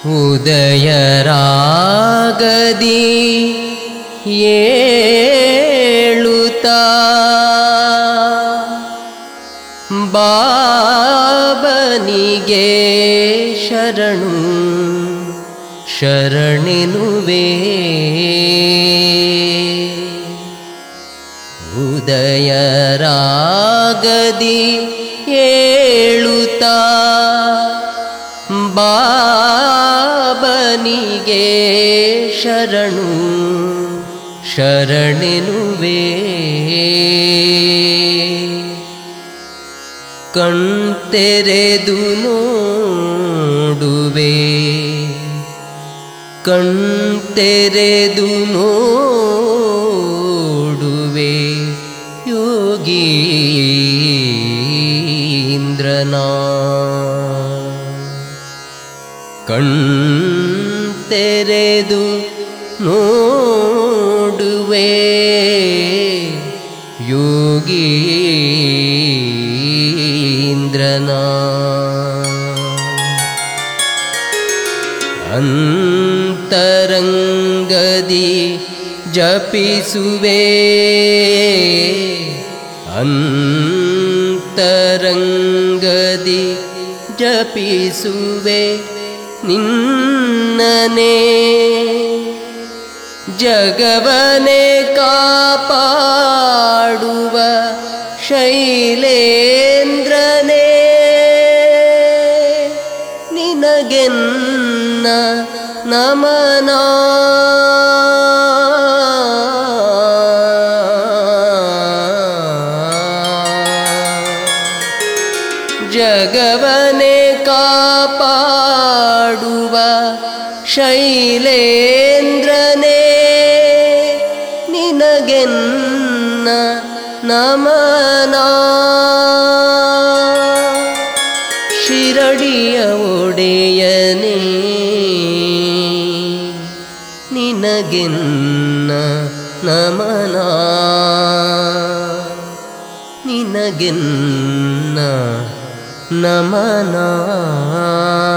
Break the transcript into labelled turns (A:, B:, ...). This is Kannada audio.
A: ಉದಯರಾಗದಿ ಏಳುತ್ತಾ ಬಾಬನಿಗೆ ಶರಣು ಶರಣಿನುವೆ ಉದಯರಾಗದಿ ಏಳುತ್ತಾ ಬಾಬನಿಗೆ ಶರಣು ಶರಣಿನುವೆ ಕಣ್ತೆರೆದು ನೋಡುವೆ ಕಣ್ತೆರೆದು ನೋಡುವೆ ಯೋಗೀಂದ್ರನ ಕಣ್ತೆರೆದು ನೋಡುವೆ ಯೋಗೀಂದ್ರನ ಅಂತರಂಗದಿ ಜಪಿಸುವೆ ಅಂತರಂಗದಿ ಜಪಿಸುವೆ ನಿನ್ನನೆ ಜಗವನೆ ಕಾಪಾಡುವ ಶೈಲೇಂದ್ರನೇ ನಿನಗೆನ್ನ ನಮನ ಜಗವನೆ ಕಾಪಾಡುವ ಶೈಲೇಂದ್ರನೇ ನಿನಗೆನ್ನ ನಮನ ಶಿರಡಿಯ ಒಡೆಯನೇ ನಿನಗೆನ್ನ ನಮನ ನಿನಗೆನ್ನ ನಮನ